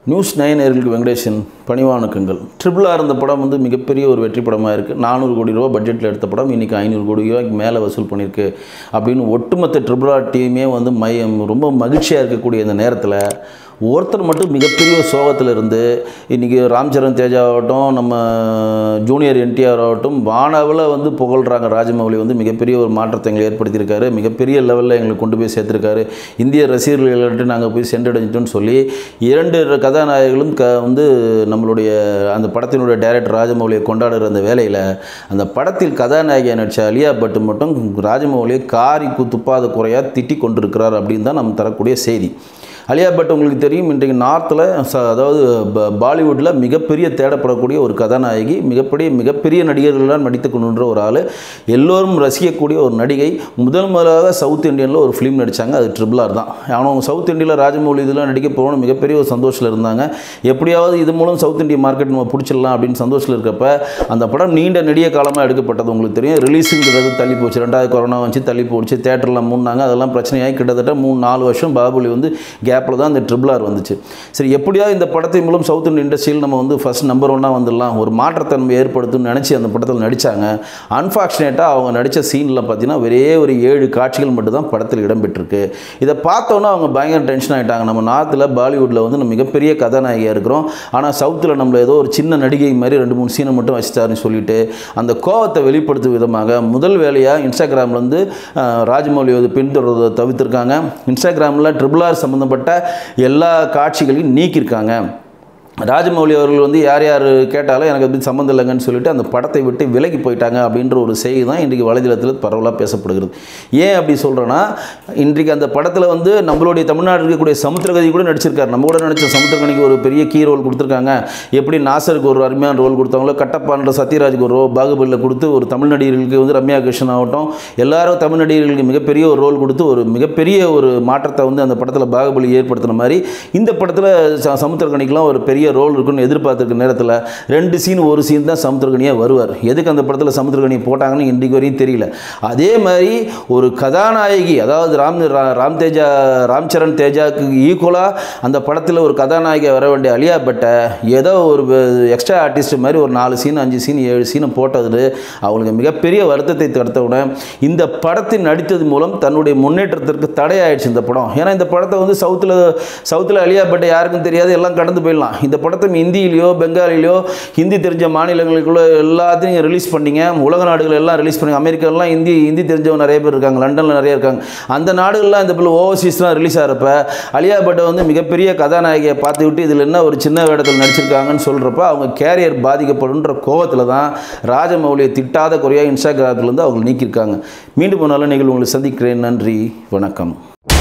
news nine நேர்களுக்கு Venkatesan பணிவானுக்கங்கள் triple R இந்த படம் வந்து மிகப்பெரிய ஒரு வெற்றி படமாக இருக்குது நானூறு கோடி ரூபா பட்ஜெட்டில் எடுத்த படம் இன்றைக்கி ஐநூறு கோடி ரூபாய்க்கு மேலே வசூல் பண்ணியிருக்கு அப்படின்னு ஒட்டுமொத்த ட்ரிபிள் ஆர் டீமே வந்து மையம் ரொம்ப மகிழ்ச்சியாக இருக்கக்கூடிய இந்த நேரத்தில் ஒருத்தர் மட்டும் மிகப்பெரிய ஒரு சோகத்தில் இருந்து இன்றைக்கி ராம்சரண் தேஜா ஆகட்டும் நம்ம ஜூனியர் என்டிஆர் ஆகட்டும் வானவில் வந்து புகழ்கிறாங்க ராஜமௌலி வந்து மிகப்பெரிய ஒரு மாற்றத்தை எங்களை ஏற்படுத்தியிருக்காரு மிகப்பெரிய லெவலில் எங்களுக்கு கொண்டு போய் சேர்த்துருக்காரு இந்திய ரசிகர்கள்ட்ட நாங்கள் போய் சென்றடைஞ்சிட்டோம்னு சொல்லி இரண்டு கதாநாயகர்களும் க வந்து நம்மளுடைய அந்த படத்தினுடைய டைரக்டர் ராஜமௌலியை கொண்டாடுற அந்த வேலையில் அந்த படத்தில் கதாநாயகியை நடித்த அலியா பட்டு மட்டும் ராஜமௌலியை காரி துப்பாத குறையாக திட்டி கொண்டிருக்கிறார் அப்படின்னு தான் நம்ம தரக்கூடிய செய்தி அலியா பட் உங்களுக்கு தெரியும் இன்றைக்கு நார்த்தில் ச அதாவது ப- பாலிவுட்டில் மிகப்பெரிய தேடப்படக்கூடிய ஒரு கதாநாயகி மிகப்பெரிய மிகப்பெரிய நடிகர்கள்லாம் நடித்து கொண்டுன்ற ஒரு ஆள் எல்லோரும் ரசிக்கக்கூடிய ஒரு நடிகை முதல் முதலாக சவுத் இந்தியனில் ஒரு ஃபிலிம் நடித்தாங்க அது ட்ரிபிள் ஆர் தான் ஆனால் அவங்க சவுத் இந்தியாவில் ராஜமௌலி இதெல்லாம் நடிக்க போகணும் மிகப்பெரிய ஒரு சந்தோஷத்தில் இருந்தாங்க எப்படியாவது இது மூலம் சவுத் இந்திய மார்க்கெட் நம்ம பிடிச்சிடலாம் அப்படின்னு சந்தோஷத்தில் இருக்கப்ப அந்த படம் நீண்ட நெடிய காலமாக எடுக்கப்பட்டது உங்களுக்கு தெரியும் ரிலீஸுங்கிறது தள்ளி போச்சு ரெண்டாவது கொரோனா வந்துச்சு தள்ளி போச்சு தேட்டரில் மூணாங்க அதெல்லாம் பிரச்சனையாகி கிட்டத்தட்ட மூணு நாலு வருஷம் பாகுபலி வந்து கேப்பில் தான் இந்த ட்ரிபிள் ஆர் வந்துச்சு சரி எப்படியாவது இந்த படத்தின் மூலம் சவுத் இந்தியன் இண்டஸ்ட்ரியில் நம்ம வந்து ஃபஸ்ட் நம்பர் ஒன்னாக வந்துடலாம் ஒரு மாற்றத்தை நம்ம ஏற்படுத்தும்னு நினச்சி அந்த படத்தில் நடித்தாங்க அன்ஃபார்ச்சுனேட்டாக அவங்க நடித்த சீனில் பார்த்தீங்கன்னா ஒரே ஒரு ஏழு காட்சிகள் மட்டும் தான் படத்தில் இடம்பெற்றிருக்கு இதை பார்த்தோன்னே அவங்க பயங்கர டென்ஷன் ஆகிட்டாங்க நம்ம நார்த்தில் பாலிவுட்டில் வந்து நம்ம மிகப்பெரிய கதாநாயகியாக இருக்கிறோம் ஆனால் சவுத்தில் நம்மள ஏதோ ஒரு சின்ன நடிகை மாதிரி ரெண்டு மூணு சீனை மட்டும் வச்சுட்டாருன்னு சொல்லிட்டு அந்த கோவத்தை வெளிப்படுத்தும் விதமாக முதல் வேலையாக இன்ஸ்டாகிராமில் வந்து அஹ், ராஜமௌலி வந்து பின்தொடர்வதை தவிர்த்திருக்காங்க இன்ஸ்டாகிராமில் ட்ரிபிள் ஆர் சம்மந்தப்பட்ட எல்லா காட்சிகளையும் நீக்கியிருக்காங்க ராஜமௌலி அவர்கள் வந்து யார் யார் கேட்டாலும் எனக்கு அது சம்மந்தம் இல்லைங்கன்னு சொல்லிட்டு அந்த படத்தை விட்டு விலகி போயிட்டாங்க அப்படின்ற ஒரு செய்தி தான் இன்றைக்கு வலைதளத்தில் பரவலாக பேசப்படுகிறது ஏன் அப்படி சொல்கிறேன்னா இன்றைக்கு அந்த படத்தில் வந்து நம்மளுடைய தமிழ்நாடு இருக்கக்கூடிய சமுத்திரகதி கூட நடிச்சிருக்காரு நம்ம கூட நடித்த சமுத்திரகனிக்கு ஒரு பெரிய கீ ரோல் கொடுத்துருக்காங்க எப்படி நாசருக்கு ஒரு அருமையான ரோல் கொடுத்தாங்களோ கட்டப்பான்ற சத்யராஜுக்கு ஒரு ரோல் பாகுபலியில் கொடுத்து ஒரு தமிழ் நடிகர்களுக்கு வந்து ரம்யா கிருஷ்ணன் ஆகட்டும் எல்லாரும் தமிழ் நடிகர்களுக்கு மிகப்பெரிய ஒரு ரோல் கொடுத்து ஒரு மிகப்பெரிய ஒரு மாற்றத்தை வந்து அந்த படத்தில் பாகுபலி ஏற்படுத்தின மாதிரி இந்த படத்தில் ச- சமுத்திரக்கனிக்கெலாம் ஒரு பெரிய ரோல் இருக்குன்னு எதிர்பார்த்துருக்க நேரத்தில் ரெண்டு சீன் ஒரு சீன் தான் சமுத்திரக்கனியாக வருவார் எதுக்கு அந்த படத்தில் சமுத்திரக்கனி போட்டாங்கன்னு இன்றைக்கு வரையும் தெரியல அதே மாதிரி ஒரு கதாநாயகி அதாவது ராம் ரா- ராம் தேஜா ராம்சரண் தேஜாவுக்கு ஈக்குவலாக அந்த படத்தில் ஒரு கதாநாயகி வர வேண்டிய அலியா பட்டை ஏதோ ஒரு எக்ஸ்ட்ரா ஆர்டிஸ்ட் மாதிரி ஒரு நாலு சீன் அஞ்சு சீன் ஏழு சீனை போட்டது அவங்களுக்கு மிகப்பெரிய வருத்தத்தை தடுத்தவுடன் இந்த படத்தில் நடித்தது மூலம் தன்னுடைய முன்னேற்றத்திற்கு தடையாயிடுச்சு இந்த படம் ஏன்னா இந்த படத்தை வந்து சவுத்தில் சவுத்தில் அலியா பட்டை யாருக்கும் தெரியாது எல்லாம் கடந்து போயிடலாம் இந்த படத்தை ஹிந்தியிலையோ பெங்காலிலையோ ஹிந்தி தெரிஞ்ச மாநிலங்களுக்குள்ள எல்லாத்தையும் ரிலீஸ் பண்ணீங்க உலக நாடுகள் எல்லாம் ரிலீஸ் பண்ணீங்க அமெரிக்காலாம் ஹிந்தி ஹிந்தி தெரிஞ்சவங்க நிறைய பேர் இருக்காங்க லண்டனில் நிறைய இருக்காங்க அந்த நாடுகள்லாம் இந்த பிள்ளை ஓவர்சீஸ்லாம் ரிலீஸ் ஆகிறப்ப அலியா பட்டை வந்து மிகப்பெரிய கதாநாயகியை பார்த்து விட்டு இதில் என்ன ஒரு சின்ன வேடத்தில் நடிச்சிருக்காங்கன்னு சொல்கிறப்ப அவங்க கேரியர் பாதிக்கப்படுன்ற கோவத்தில் தான் ராஜமௌலியை திட்டாத குறையாக இன்ஸ்டாகிராம்லேருந்து அவங்க நீக்கியிருக்காங்க மீண்டும் ஒரு நல்ல நிகழ்வு உங்களை சந்திக்கிறேன் நன்றி வணக்கம்